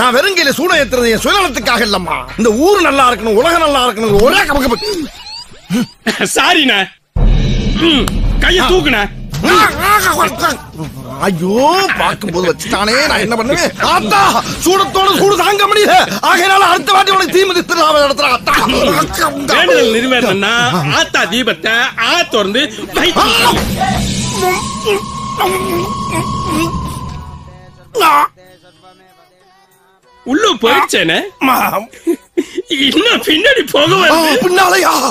நான் வெறுங்கையில சூட ஏத்துறது என் சுயநலத்துக்காக இல்லம்மா இந்த ஊர் நல்லா இருக்கணும் உலகம் நல்லா இருக்கணும் ஒரே கபக்கு சாரிண்ணே ம், கைய தூக்குண்ணே ஐயோ பார்க்கும்போது வச்சுட்டானே நான் என்ன பண்ணுவேன் ஆத்தா சூடத்தோட சூடு தாங்க முடியல ஆகையினால அடுத்த வாட்டி உனக்கு தீமிதி திருநாம நடத்துறேன் ஆத்தா வேண்டுதல் நிறைவேறணும்னா ஆத்தா தீபத்தை ஆ திறந்து வைத்து உள்ள போயிடுச்சேனே இன்னும் பின்னாடி போக ஆ, வருது பின்னாலயா